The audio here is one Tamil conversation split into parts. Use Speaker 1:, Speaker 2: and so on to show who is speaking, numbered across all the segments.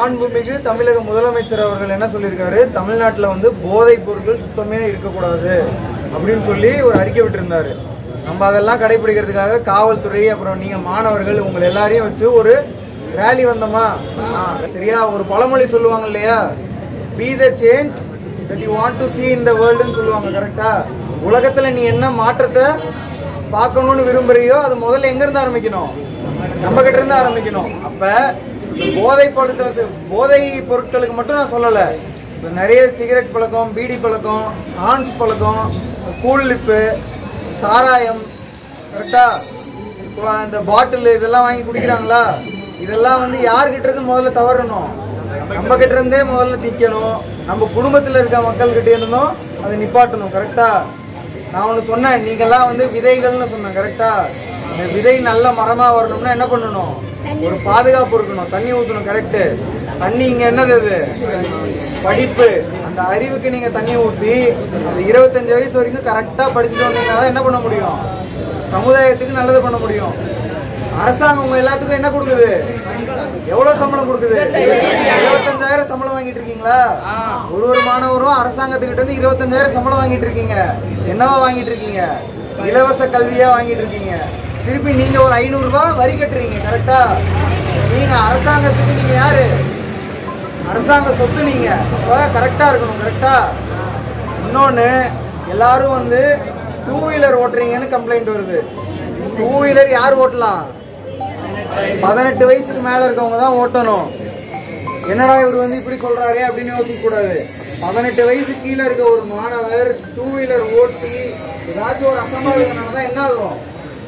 Speaker 1: மாண்புமிகு தமிழக முதலமைச்சர் அவர்கள் என்ன சொல்லியிருக்காரு தமிழ்நாட்டில் வந்து போதைப் பொருட்கள் சுத்தமே இருக்கக்கூடாது அப்படின்னு சொல்லி ஒரு அறிக்கை விட்டிருந்தாரு நம்ம அதெல்லாம் கடைபிடிக்கிறதுக்காக காவல்துறை அப்புறம் நீங்க மாணவர்கள் உங்களை எல்லாரையும் வச்சு ஒரு ரேலி வந்தோமா ஆ, சரியா ஒரு பழமொழி சொல்லுவாங்க இல்லையா be the change that you want to see in the வேர்ல்டுன்னு சொல்லுவாங்க கரெக்டா உலகத்துல நீ என்ன மாற்றத்தை பார்க்கணும்னு விரும்புறியோ அது முதல்ல எங்க இருந்து ஆரம்பிக்கணும் நம்ம கிட்ட இருந்து ஆரம்பிக்கணும் அப்ப இந்த போதை படுத்துறது போதை பொருட்களுக்கு மட்டும் நான் சொல்லல இப்ப நிறைய சிகரெட் பழக்கம் பீடி பழக்கம் ஹான்ஸ் பழக்கம் கூல் லிப்பு சாராயம் கரெக்டா இப்போ இந்த பாட்டில் இதெல்லாம் வாங்கி குடிக்கிறாங்களா இதெல்லாம் வந்து யார்கிட்ட இருந்து முதல்ல தவறணும் நம்ம கிட்ட இருந்தே முதல்ல திக்கணும் நம்ம குடும்பத்துல இருக்க மக்கள் கிட்ட இருந்தும் அதை நிப்பாட்டணும் கரெக்டா நான் ஒன்று சொன்னேன் நீங்கெல்லாம் வந்து விதைகள்னு சொன்னேன் கரெக்டா இந்த விதை நல்ல மரமா வரணும்னா என்ன பண்ணணும் ஒரு பாதுகாப்பு இருக்கணும் தண்ணி ஊற்றணும் கரெக்டு தண்ணி இங்க என்னது அது படிப்பு அந்த அறிவுக்கு நீங்க தண்ணி ஊற்றி அந்த இருபத்தஞ்சு வயசு வரைக்கும் கரெக்டா படிச்சுட்டு வந்தீங்கன்னா தான் என்ன பண்ண முடியும் சமுதாயத்துக்கு நல்லது பண்ண முடியும் அரசாங்கம் உங்க எல்லாத்துக்கும் என்ன கொடுக்குது எவ்வளவு சம்பளம் கொடுக்குது இருபத்தஞ்சாயிரம் சம்பளம் வாங்கிட்டு இருக்கீங்களா ஒரு ஒரு மாணவரும் அரசாங்கத்துக்கிட்ட இருந்து இருபத்தஞ்சாயிரம் சம்பளம் வாங்கிட்டு இருக்கீங்க என்னவா வாங்கிட்டு இருக்கீங்க இலவச கல்வியா வாங்கிட்டு இருக்கீங்க திருப்பி நீங்க ஒரு ஐநூறு ரூபாய் வரி கட்டுறீங்க கரெக்டா நீங்க அரசாங்கத்துக்கு நீங்க யாரு அரசாங்க சொத்து நீங்க அப்ப கரெக்டா இருக்கணும் கரெக்டா இன்னொன்னு எல்லாரும் வந்து டூ வீலர் ஓட்டுறீங்கன்னு கம்ப்ளைண்ட் வருது டூ வீலர் யார் ஓட்டலாம் பதினெட்டு வயசுக்கு மேல இருக்கவங்க தான் ஓட்டணும் என்னடா இவர் வந்து இப்படி சொல்றாரு அப்படின்னு யோசிக்க கூடாது பதினெட்டு வயசு கீழே இருக்க ஒரு மாணவர் டூ வீலர் ஓட்டி ஏதாச்சும் ஒரு அசம்பாவிதனால தான் என்ன ஆகும்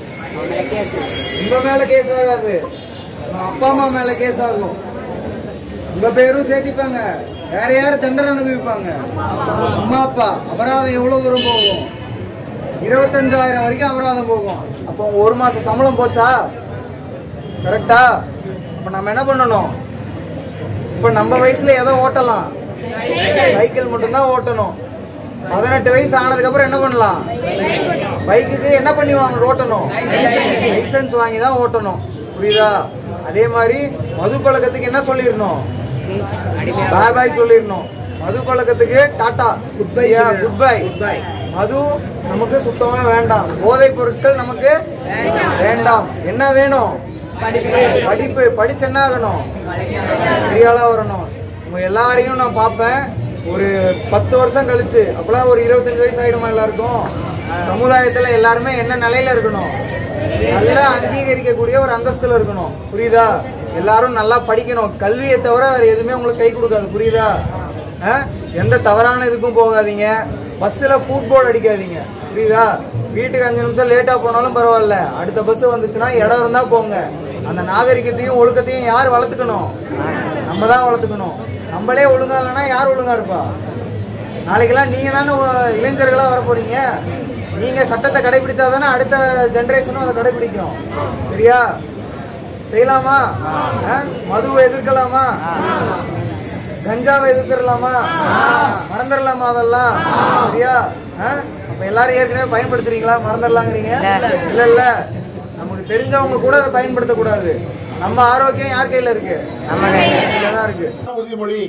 Speaker 1: உங்க மேல கேஸ் ஆகாது உங்க அப்பா அம்மா மேல கேஸ் ஆகும் உங்க பேரும் சேர்த்திப்பாங்க வேற யார் தண்டனை அனுபவிப்பாங்க அம்மா அப்பா அபராதம் எவ்வளவு தூரம் போகும் இருபத்தஞ்சாயிரம் வரைக்கும் அபராதம் போகும் அப்போ உங்க ஒரு மாசம் சம்பளம் போச்சா கரெக்டா அப்ப நம்ம என்ன பண்ணணும் இப்ப நம்ம வயசுல எதை ஓட்டலாம் சைக்கிள் மட்டும்தான் ஓட்டணும் பதினெட்டு வயசு ஆனதுக்கு அப்புறம் என்ன பண்ணலாம் பைக்குக்கு என்ன பண்ணி வாங்க ஓட்டணும் லைசன்ஸ் வாங்கி தான் ஓட்டணும் புரியுதா அதே மாதிரி மது பழக்கத்துக்கு என்ன சொல்லிடணும் பாய் பாய் சொல்லிடணும் மது பழக்கத்துக்கு tata goodbye goodbye goodbye மது நமக்கு சுத்தமா வேண்டாம் போதைப் பொருட்கள் நமக்கு வேண்டாம் என்ன வேணும் படிப்பு படிச்சு என்ன ஆகணும் பெரிய ஆளா வரணும் உங்க எல்லாரையும் நான் பார்ப்பேன் ஒரு பத்து வருஷம் கழிச்சு அப்பெல்லாம் ஒரு இருபத்தஞ்சு வயசு ஆயிடுமா எல்லாருக்கும் சமுதாயத்துல எல்லாருமே என்ன நிலையில இருக்கணும் நல்லா அங்கீகரிக்கக்கூடிய ஒரு அந்தஸ்துல இருக்கணும் புரியுதா எல்லாரும் நல்லா படிக்கணும் கல்வியை தவிர வேற எதுவுமே உங்களுக்கு கை கொடுக்காது புரியுதா ஆ? எந்த தவறான இதுக்கும் போகாதீங்க பஸ்ஸில் ஃபுட் போர்டு அடிக்காதீங்க புரியுதா வீட்டுக்கு அஞ்சு நிமிஷம் லேட்டாக போனாலும் பரவாயில்ல அடுத்த பஸ் வந்துச்சுன்னா இடம் இருந்தால் போங்க அந்த நாகரிகத்தையும் ஒழுக்கத்தையும் யார் வளர்த்துக்கணும் நம்ம தான் வளர்த்துக்கணும் நம்மளே ஒழுங்கா இல்லைன்னா யார் ஒழுங்கா இருப்பா நாளைக்கெல்லாம் நீங்க தானே உ- இளைஞர்களா வர போறீங்க நீங்க சட்டத்தை கடைபிடிச்சா தானே அடுத்த ஜெனரேஷனும் அதை கடைபிடிக்கும் சரியா செய்யலாமா ஆ? மதுவை எதிர்க்கலாமா கஞ்சாவை எதிர்த்துடலாமா மறந்துடலாமா அதெல்லாம் சரியா ஆ? அப்ப எல்லாரும் ஏற்கனவே பயன்படுத்துறீங்களா மறந்துடலாங்கிறீங்க இல்ல இல்ல நமக்கு தெரிஞ்சவங்க கூட அதை பயன்படுத்தக்கூடாது நம்ம ஆரோக்கியம் யார் கையில இருக்கு நம்ம கையில தான் இருக்கு
Speaker 2: உறுதிமொழி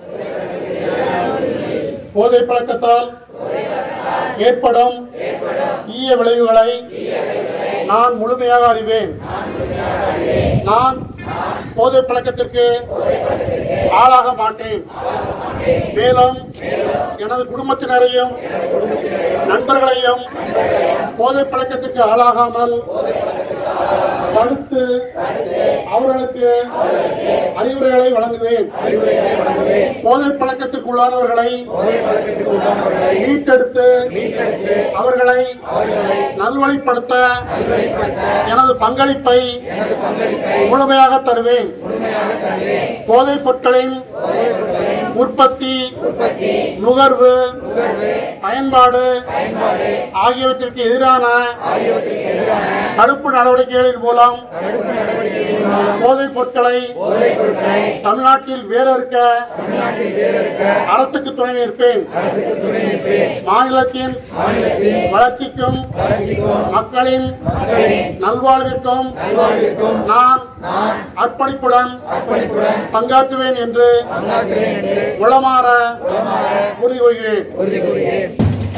Speaker 2: போதை பழக்கத்தால் ஏற்படும் தீய விளைவுகளை நான் முழுமையாக அறிவேன் நான் போதை பழக்கத்திற்கு ஆளாக மாட்டேன் மேலும் எனது குடும்பத்தினரையும் நண்பர்களையும் போதை பழக்கத்திற்கு ஆளாகாமல் தடுத்து அவர்களுக்கு அறிவுரைகளை வழங்குவேன் போதை பழக்கத்திற்கு உள்ளானவர்களை மீட்டெடுத்து அவர்களை நல்வழிப்படுத்த எனது பங்களிப்பை முழுமையாக தருவேன் போதைப் பொருட்களின் உற்பத்தி நுகர்வு பயன்பாடு ஆகியவற்றிற்கு எதிரான தடுப்பு நடவடிக்கைகளின் மூலம் போதைப் பொருட்களை தமிழ்நாட்டில் வேறறுக்க அரசுக்கு துணை நிற்பேன் மாநிலத்தின் வளர்ச்சிக்கும் மக்களின் நல்வாழ்விற்கும் நான் அர்ப்பணிப்புடன் பங்காற்றுவேன் என்று உளமாற உறுதி கொள்கிறேன்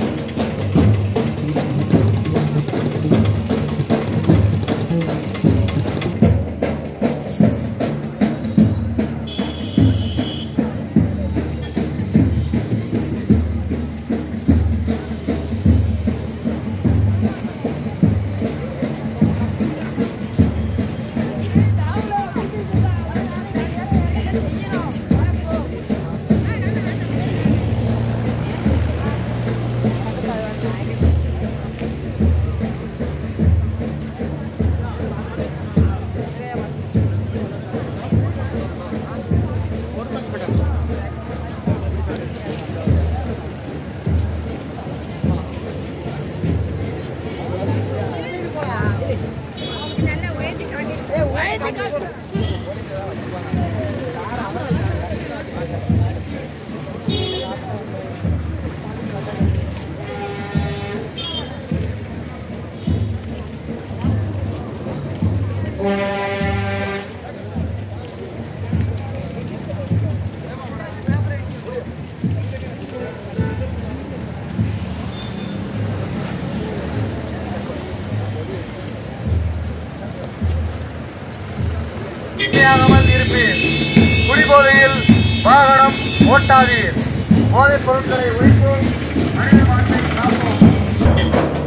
Speaker 1: உண்மையாகாமல் இருப்பீர் குடிபோதையில் வாகனம் ஓட்டாதீர் போதைப் பொருட்களை ஒழிப்போம் மனித மாண்பை காப்போம்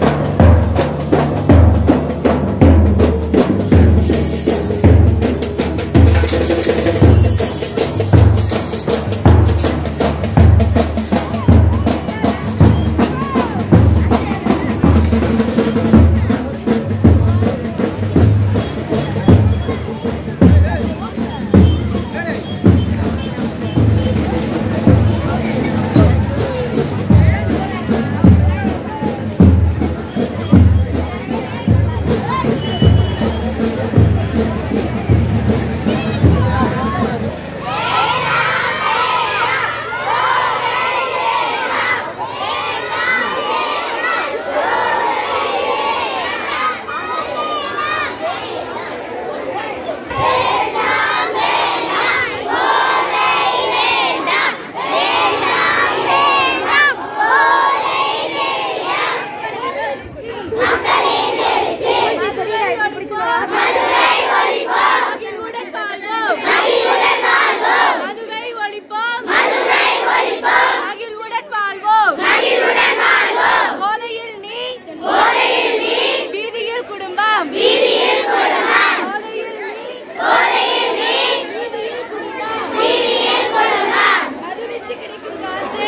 Speaker 3: மதுரை ஒழிப்போம் மகிழ்வுடன் வாழ்வோம் போதையில் நீ வீதியில் குடும்பம் போதையில் நீ வீதியில் குடும்பம் மதுவிச்சு கிடைக்கும் காசு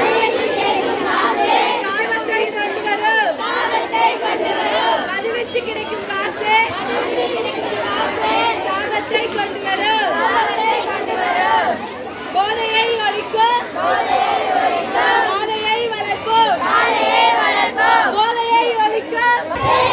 Speaker 3: சாபத்தை கொண்டு வரும் மதுவிச்சு கிடைக்கும் காசு சாபத்தை கொண்டு வரும் போதையை ஒழிக்கும் போதையை வளர்ப்போம் போதையை ஒழிக்கும்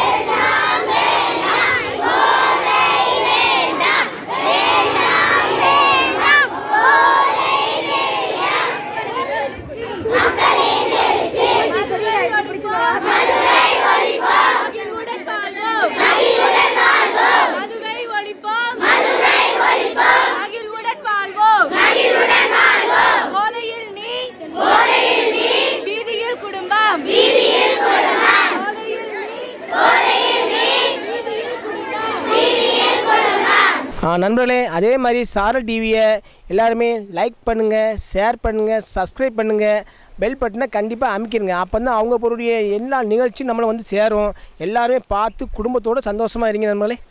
Speaker 3: மகிழ்வுடன் வாழ்வோம் மதுவை ஒழிப்போம் மகிழ்வுடன் வாழ்வோம் போதையில் நீ வீதியில் குடும்பம் போதையில் நீ வீதியில் குடும்பம்
Speaker 4: ஆ, நண்பர்களே அதே மாதிரி சாரல் டிவியை எல்லாருமே லைக் பண்ணுங்கள் ஷேர் பண்ணுங்கள் சப்ஸ்கிரைப் பண்ணுங்கள் பெல் பட்டனை கண்டிப்பாக அமைக்கிருங்க அப்போ தான் அவங்க பொருடைய எல்லா நிகழ்ச்சியும் நம்மளை வந்து சேரும் எல்லாருமே பார்த்து குடும்பத்தோடு சந்தோஷமாக இருங்க நண்பர்களே